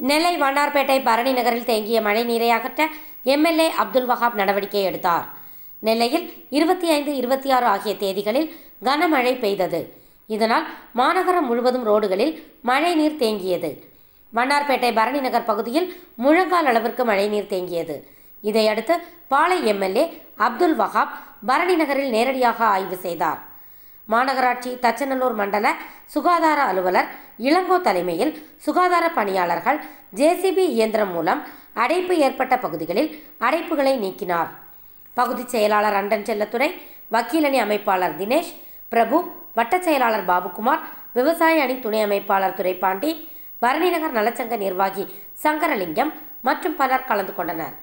நெல்லை வண்ணார்பேட்டை பரணி நகரில் தேங்கிய மழை நீரை அகற்ற எம்எல்ஏ அப்துல் வஹாப் நடவடிக்கை எடுத்தார் நெல்லையில் இருபத்தி ஐந்து இருபத்தி ஆறு ஆகிய தேதிகளில் கனமழை பெய்தது இதனால் மாநகரம் முழுவதும் ரோடுகளில் மழை நீர் தேங்கியது வண்ணார்பேட்டை பரணி நகர் பகுதியில் முழங்கால் அளவிற்கு மழைநீர் தேங்கியது இதையடுத்து பாளை எம்எல்ஏ அப்துல் வஹாப் பரணி நகரில் நேரடியாக ஆய்வு செய்தார் மாநகராட்சி தச்சநல்லூர் மண்டல சுகாதார அலுவலர் இளங்கோ தலைமையில் சுகாதார பணியாளர்கள் ஜேசிபி இயந்திரம் மூலம் அடைப்பு ஏற்பட்ட பகுதிகளில் அடைப்புகளை நீக்கினார் பகுதிச் செயலாளர் அண்டன் செல்லத்துறை வக்கீலணி அமைப்பாளர் தினேஷ் பிரபு வட்டச் செயலாளர் பாபுகுமார் விவசாய அணி துணை அமைப்பாளர் துரைப்பாண்டி பரணிநகர் நலச்சங்க நிர்வாகி சங்கரலிங்கம் மற்றும் பலர் கலந்து கொண்டனர்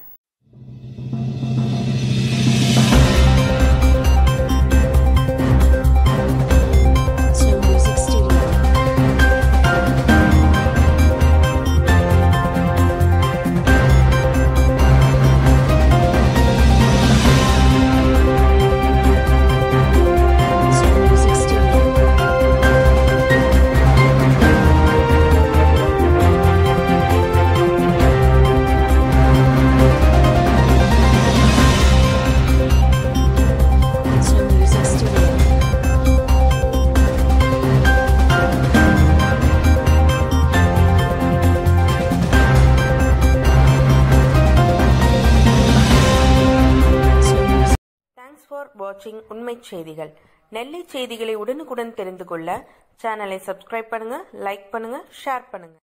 Snow Music Studio. Snow Music Studio. Snow Music Studio. Snow Music. Thanks for வாட்சிங் உண்மை செய்திகள் நெல்லை செய்திகளை உடனுக்குடன் தெரிந்து கொள்ள சேனலை சப்ஸ்கிரைப் பண்ணுங்க லைக் பண்ணுங்க ஷேர் பண்ணுங்க